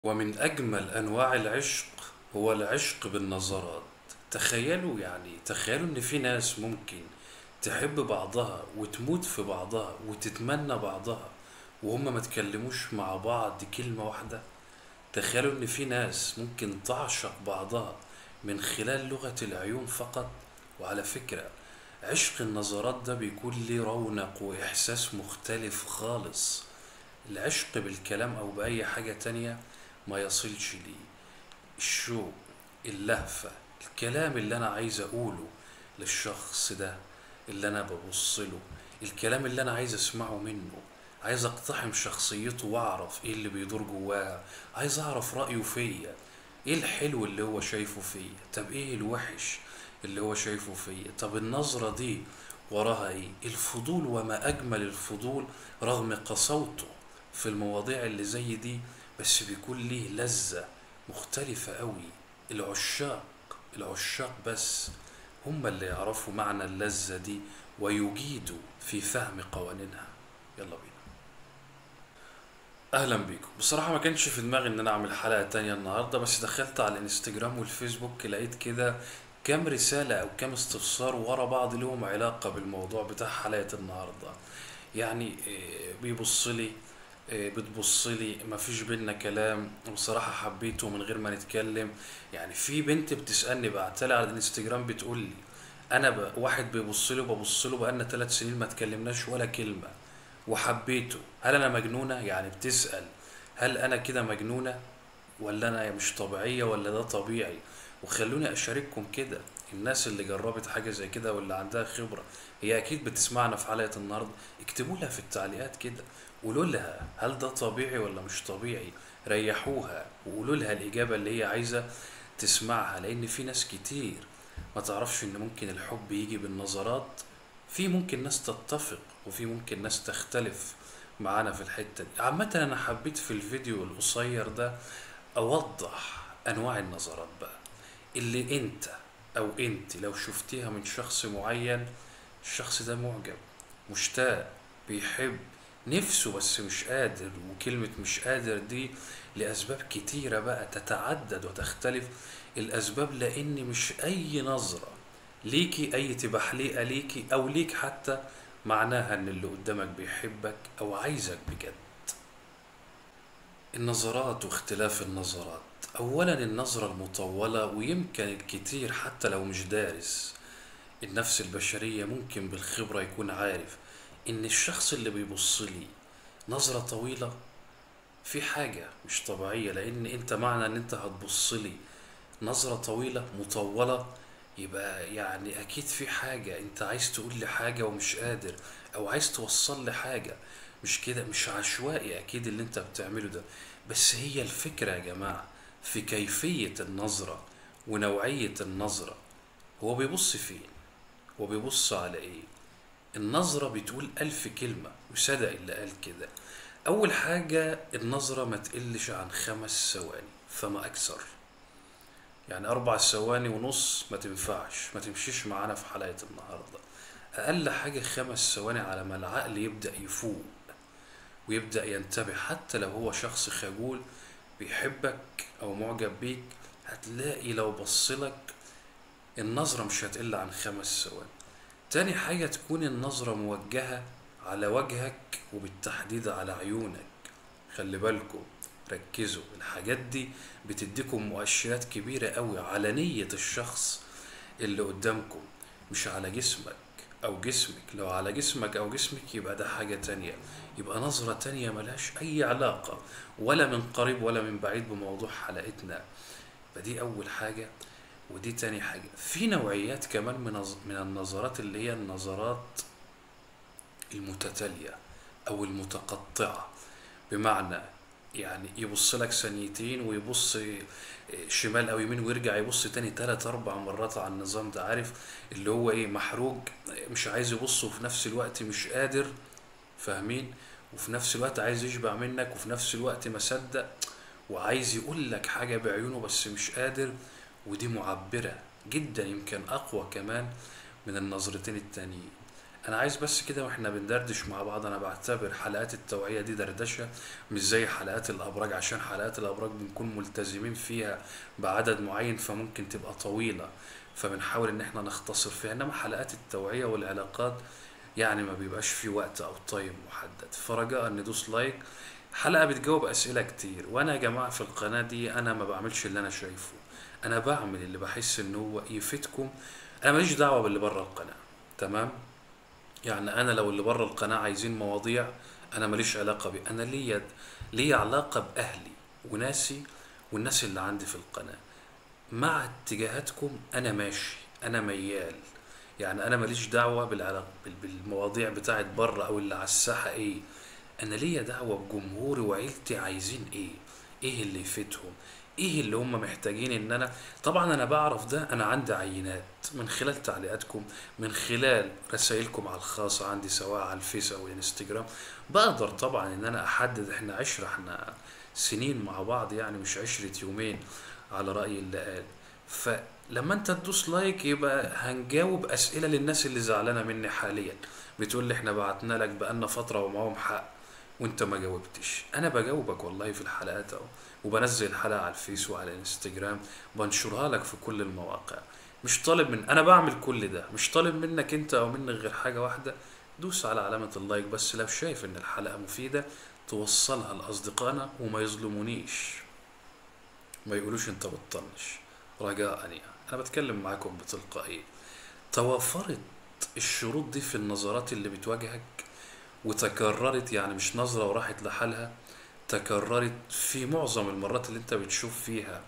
ومن أجمل أنواع العشق هو العشق بالنظرات تخيلوا يعني تخيلوا إن في ناس ممكن تحب بعضها وتموت في بعضها وتتمنى بعضها وهم ما تكلموش مع بعض كلمة واحدة تخيلوا إن في ناس ممكن تعشق بعضها من خلال لغة العيون فقط وعلى فكرة عشق النظرات ده بيكون ليه رونق وإحساس مختلف خالص العشق بالكلام أو بأي حاجة تانية ما يصلش ليه الشوق اللهفة الكلام اللي أنا عايز أقوله للشخص ده اللي أنا ببص له الكلام اللي أنا عايز أسمعه منه عايز أقتحم شخصيته وأعرف إيه اللي بيدور جواها عايز أعرف رأيه فيا إيه الحلو اللي هو شايفه فيا طب إيه الوحش اللي هو شايفه فيا طب النظرة دي وراها إيه الفضول وما أجمل الفضول رغم قسوته في المواضيع اللي زي دي بس بيكون ليه لذة مختلفة قوي العشاق العشاق بس هم اللي يعرفوا معنى اللذة دي ويجيدوا في فهم قوانينها يلا بينا اهلا بيكم بصراحة ما كانش في دماغي ان انا اعمل حلقة تانية النهاردة بس دخلت على الانستجرام والفيسبوك لقيت كده كام رسالة او كام استفسار ورا بعض لهم علاقة بالموضوع بتاع حلقة النهاردة يعني إيه، بيبص لي إيه، بتبص لي مفيش بينا كلام بصراحة حبيته من غير ما نتكلم يعني في بنت بتسألني بعتلي على الانستجرام بتقول لي انا ب... واحد بيبص له ببص له بقالنا ثلاث سنين ما اتكلمناش ولا كلمة وحبيته هل انا مجنونة يعني بتسأل هل انا كده مجنونة ولا انا مش طبيعية ولا ده طبيعي وخلوني اشارككم كده الناس اللي جربت حاجة زي كده واللي عندها خبرة هي اكيد بتسمعنا في حلقة النهاردة اكتبوا لها في التعليقات كده قولوا لها هل ده طبيعي ولا مش طبيعي ريحوها وقولوا لها الإجابة اللي هي عايزة تسمعها لأن في ناس كتير ما تعرفش إن ممكن الحب يجي بالنظرات في ممكن ناس تتفق وفي ممكن ناس تختلف معانا في الحتة دي عامة أنا حبيت في الفيديو القصير ده أوضح أنواع النظرات بقى اللي أنت أو أنت لو شفتيها من شخص معين الشخص ده معجب مشتاق بيحب نفسه بس مش قادر وكلمة مش قادر دي لأسباب كتيرة بقى تتعدد وتختلف الأسباب لأن مش أي نظرة ليكي أي تبحليقة ليكي أو ليك حتى معناها إن اللي قدامك بيحبك أو عايزك بجد النظرات واختلاف النظرات أولا النظرة المطولة ويمكن الكتير حتى لو مش دارس النفس البشرية ممكن بالخبرة يكون عارف إن الشخص اللي بيبص لي نظرة طويلة في حاجة مش طبيعية لأن أنت معنى إن أنت هتبص لي نظرة طويلة مطولة يبقى يعني أكيد في حاجة أنت عايز تقول لي حاجة ومش قادر أو عايز توصل لي حاجة مش كده مش عشوائي أكيد اللي أنت بتعمله ده بس هي الفكرة يا جماعة في كيفية النظرة ونوعية النظرة هو بيبص فين هو بيبص على إيه النظرة بتقول ألف كلمة وصدق اللي قال كده أول حاجة النظرة ما تقلش عن خمس ثواني فما أكثر يعني أربع ثواني ونص ما تنفعش ما تمشيش معانا في حلقة النهاردة أقل حاجة خمس ثواني على ما العقل يبدأ يفوق ويبدأ ينتبه حتى لو هو شخص خجول بيحبك أو معجب بيك هتلاقي لو بصلك النظرة مش هتقل عن خمس ثواني تاني حاجة تكون النظرة موجهة على وجهك وبالتحديد على عيونك خلي بالكم ركزوا الحاجات دي بتديكم مؤشرات كبيرة قوي على نية الشخص اللي قدامكم مش على جسمك أو جسمك لو على جسمك أو جسمك يبقى ده حاجة تانية يبقى نظرة تانية ملهاش أي علاقة ولا من قريب ولا من بعيد بموضوع حلقتنا فدي أول حاجة ودي تاني حاجة في نوعيات كمان من النظ- من النظرات اللي هي النظرات المتتالية أو المتقطعة بمعنى يعني يبص لك ثانيتين ويبص شمال أو يمين ويرجع يبص تاني تلات أربع مرات على النظام ده عارف اللي هو إيه محروق مش عايز يبص وفي نفس الوقت مش قادر فاهمين وفي نفس الوقت عايز يشبع منك وفي نفس الوقت مصدق وعايز يقول لك حاجة بعيونه بس مش قادر ودي معبرة جدا يمكن أقوى كمان من النظرتين التانيين انا عايز بس كده واحنا بندردش مع بعض انا بعتبر حلقات التوعية دي دردشة مش زي حلقات الابراج عشان حلقات الابراج بنكون ملتزمين فيها بعدد معين فممكن تبقى طويلة فبنحاول ان احنا نختصر فيها انما حلقات التوعية والعلاقات يعني ما بيبقاش في وقت او تايم محدد فرجاء ندوس لايك حلقة بتجاوب اسئلة كتير وانا يا جماعة في القناة دي انا ما بعملش اللي انا شايفه انا بعمل اللي بحس ان هو يفيدكم انا ماليش دعوة باللي بره القناة تمام يعني انا لو اللي بره القناة عايزين مواضيع انا ماليش علاقة بيه انا ليا ليا علاقة باهلي وناسي والناس اللي عندي في القناة مع اتجاهاتكم انا ماشي انا ميال يعني انا ماليش دعوة بالعلاقة بال- بالمواضيع بتاعت بره او اللي على الساحة ايه انا ليا دعوة بجمهوري وعيلتي عايزين ايه ايه اللي يفيدهم ايه اللي هم محتاجين ان انا طبعا انا بعرف ده انا عندي عينات من خلال تعليقاتكم من خلال رسائلكم على الخاص عندي سواء على الفيس او الانستجرام بقدر طبعا ان انا احدد احنا عشرة احنا سنين مع بعض يعني مش عشرة يومين على رأي اللي قال فلما انت تدوس لايك يبقى هنجاوب اسئلة للناس اللي زعلانة مني حاليا بتقول لي احنا بعتنا لك بقالنا فترة ومعاهم حق وانت ما جاوبتش انا بجاوبك والله في الحلقات اهو وبنزل الحلقة على الفيس وعلى الانستجرام بنشرها لك في كل المواقع مش طالب من انا بعمل كل ده مش طالب منك انت او منك غير حاجة واحدة دوس على علامة اللايك بس لو شايف ان الحلقة مفيدة توصلها لأصدقائنا وما يظلمونيش ما يقولوش انت بتطنش رجاء يعني انا بتكلم معاكم بتلقائية توفرت الشروط دي في النظرات اللي بتواجهك وتكررت يعني مش نظرة وراحت لحالها تكررت في معظم المرات اللي انت بتشوف فيها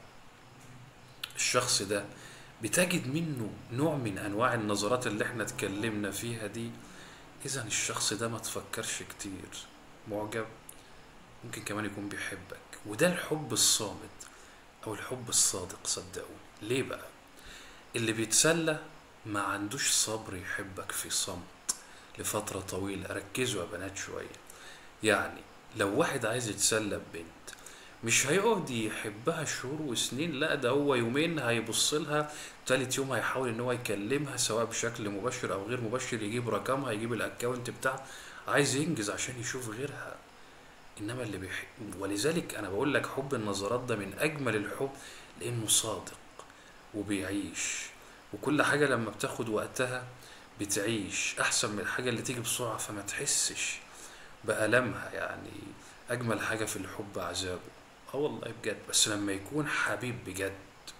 الشخص ده بتجد منه نوع من انواع النظرات اللي احنا اتكلمنا فيها دي اذا الشخص ده ما تفكرش كتير معجب ممكن كمان يكون بيحبك وده الحب الصامت او الحب الصادق صدقوني ليه بقى اللي بيتسلى ما عندوش صبر يحبك في صمت لفترة طويلة ركزوا يا بنات شوية يعني لو واحد عايز يتسلى ببنت مش هيقعد يحبها شهور وسنين لا ده هو يومين هيبص لها تالت يوم هيحاول ان هو يكلمها سواء بشكل مباشر او غير مباشر يجيب رقمها يجيب الاكونت بتاعها عايز ينجز عشان يشوف غيرها انما اللي بيحب ولذلك انا بقول لك حب النظرات ده من اجمل الحب لانه صادق وبيعيش وكل حاجة لما بتاخد وقتها بتعيش احسن من الحاجة اللي تيجي بسرعة فما تحسش بألمها يعني اجمل حاجة في الحب عذابه اه والله بجد بس لما يكون حبيب بجد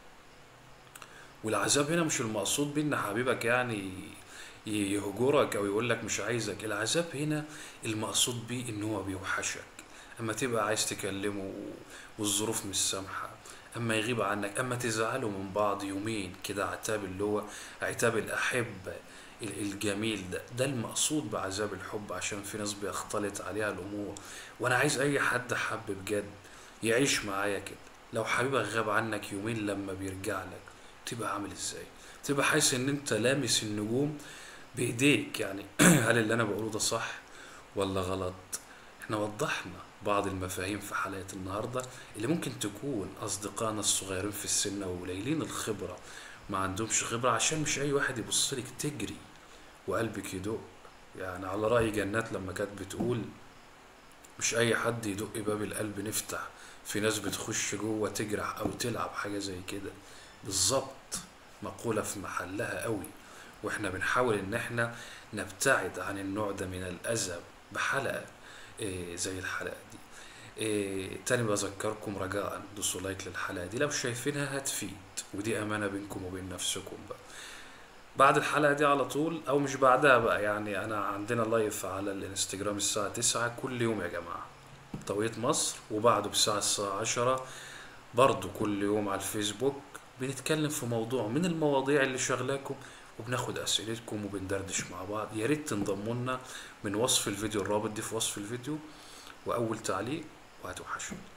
والعذاب هنا مش المقصود بيه ان حبيبك يعني يهجرك او يقول لك مش عايزك العذاب هنا المقصود بيه ان هو بيوحشك اما تبقى عايز تكلمه والظروف مش سامحه اما يغيب عنك اما تزعلوا من بعض يومين كده عتاب اللي هو عتاب الاحبه ال- الجميل ده ده المقصود بعذاب الحب عشان في ناس بيختلط عليها الامور وانا عايز اي حد حب بجد يعيش معايا كده لو حبيبك غاب عنك يومين لما بيرجع لك تبقى عامل ازاي تبقى حاسس ان انت لامس النجوم بايديك يعني هل اللي انا بقوله ده صح ولا غلط احنا وضحنا بعض المفاهيم في حلقة النهاردة اللي ممكن تكون أصدقائنا الصغيرين في السن وقليلين الخبرة ما عندهمش خبرة عشان مش أي واحد يبص لك تجري وقلبك يدق يعني على رأي جنات لما كانت بتقول مش أي حد يدق باب القلب نفتح في ناس بتخش جوه تجرح أو تلعب حاجة زي كده بالظبط مقولة في محلها قوي واحنا بنحاول ان احنا نبتعد عن النوع ده من الأذى بحلقة إيه زي الحلقة دي إيه تاني بذكركم رجاء دوسوا لايك للحلقة دي لو شايفينها هتفيد ودي أمانة بينكم وبين نفسكم بقى بعد الحلقة دي على طول أو مش بعدها بقى يعني أنا عندنا لايف على الانستجرام الساعة 9 كل يوم يا جماعة توقيت مصر وبعده بالساعة الساعة 10 برضو كل يوم على الفيسبوك بنتكلم في موضوع من المواضيع اللي شغلاكم وبناخد اسئلتكم وبندردش مع بعض يا ريت تنضموا لنا من وصف الفيديو الرابط دي في وصف الفيديو واول تعليق وهتوحشوا